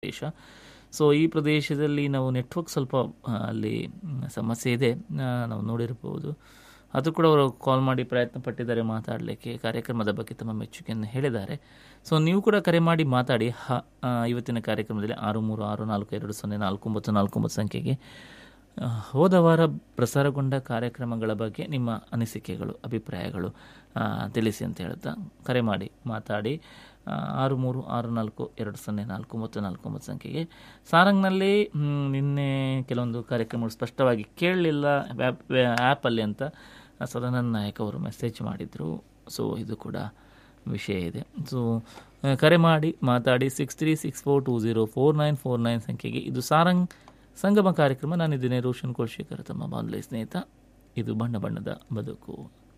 ಪ್ರದೇಶ ಸೊ ಈ ಪ್ರದೇಶದಲ್ಲಿ ನಾವು ನೆಟ್ವರ್ಕ್ ಸ್ವಲ್ಪ ಆ, ಅಲ್ಲಿ ಮ್, ಸಮಸ್ಯೆ ಇದೆ ಆ, ನಾವು ನೋಡಿರ್ಬೋದು ಅದು ಕೂಡ ಅವರು ಕಾಲ್ ಮಾಡಿ ಪ್ರಯತ್ನ ಪಟ್ಟಿದ್ದಾರೆ ಮಾತಾಡಲಿಕ್ಕೆ ಕಾರ್ಯಕ್ರಮದ ಬಗ್ಗೆ ತಮ್ಮ ಮೆಚ್ಚುಗೆಯನ್ನು ಹೇಳಿದ್ದಾರೆ ಸೊ ನೀವು ಕೂಡ ಕರೆ ಮಾಡಿ ಮಾತಾಡಿ ಹ ಆ, ಇವತ್ತಿನ ಕಾರ್ಯಕ್ರಮದಲ್ಲಿ ಆರು ಮೂರು ಆರು ನಾಲ್ಕು ಎರಡು ಸೊನ್ನೆ ನಾಲ್ಕು ಒಂಬತ್ತು ನಾಲ್ಕು ಒಂಬತ್ತು ಸಂಖ್ಯೆಗೆ ಆ, ಹೋದ ವಾರ ಪ್ರಸಾರಗೊಂಡ ಕಾರ್ಯಕ್ರಮಗಳ ಬಗ್ಗೆ ನಿಮ್ಮ ಅನಿಸಿಕೆಗಳು ಅಭಿಪ್ರಾಯಗಳು ಆ, ತಿಳಿಸಿ ಅಂತ ಹೇಳ್ತಾ ಕರೆ ಮಾಡಿ ಮಾತಾಡಿ ಆ, ಆರು ಮೂರು ಆರು ನಾಲ್ಕು ಎರಡು ಸೊನ್ನೆ ನಾಲ್ಕು ಒಂಬತ್ತು ನಾಲ್ಕು ಒಂಬತ್ತು ಸಂಖ್ಯೆಗೆ ಸಾರಂಗ್ನಲ್ಲಿ ಮ್, ನಿನ್ನೆ ಕೆಲವೊಂದು ಕಾರ್ಯಕ್ರಮಗಳು ಸ್ಪಷ್ಟವಾಗಿ ಕೇಳಲಿಲ್ಲ ಆ್ಯಪಲ್ಲಿ ಅಂತ ಸದಾನಂದ ನಾಯಕ್ ಅವರು ಮೆಸೇಜ್ ಮಾಡಿದರು ಸೊ ಇದು ಕೂಡ ವಿಷಯ ಇದೆ ಸೊ ಆ, ಕರೆ ಮಾಡಿ ಮಾತಾಡಿ six three six four two zero four nine four nine ಸಂಖ್ಯೆಗೆ ಇದು ಸಾರಂಗ್ ಸಂಗಮ ಕಾರ್ಯಕ್ರಮ ನಾನಿದ್ದೇನೆ ರೋಷನ್ ಕೋಳ್ಶೇಖರ್ ತಮ್ಮ ಬಾಂಧವ್ಯ ಸ್ನೇಹಿತ ಇದು ಬಣ್ಣ ಬಣ್ಣದ ಬದುಕು